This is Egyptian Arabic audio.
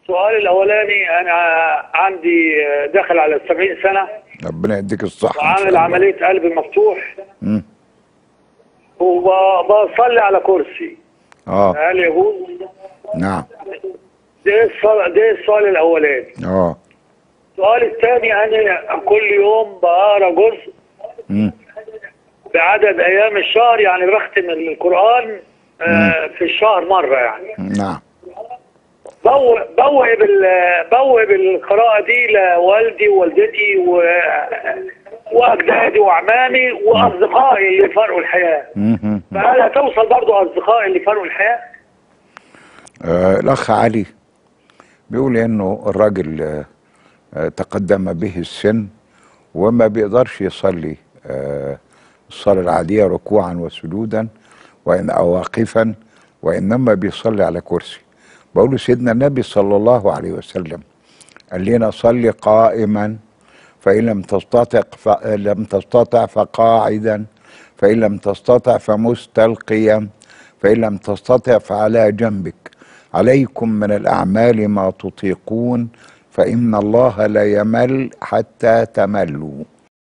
السؤال الاولاني انا عندي آه، داخل على 70 سنه ربنا يديك الصحه إن شاء وعامل الله. عمليه قلب مفتوح مم. وبصلي على كرسي اه هل يجوز؟ نعم ده السؤال ده السؤال الاولاني اه السؤال الثاني انا كل يوم بقرا جزء مم. بعدد ايام الشهر يعني بختم القران آه، في الشهر مره يعني نعم بوق بوق بال بوق بالقراءه دي لوالدي ووالدتي و واجدادي واعمامي واصدقائي اللي فرقوا الحياه مم. فهل هتوصل برضو اصدقائي اللي فرقوا الحياه؟ آه الاخ علي بيقول انه الراجل آه آه تقدم به السن وما بيقدرش يصلي آه الصلاه العاديه ركوعا وسجودا وان او واقفا وانما بيصلي على كرسي بقول له سيدنا النبي صلى الله عليه وسلم قال لنا صلي قائما فإن لم تستطع ف... لم تستطع فقاعدا فإن لم تستطع فمستلقيا فإن لم تستطع فعلى جنبك عليكم من الأعمال ما تطيقون فإن الله لا يمل حتى تملوا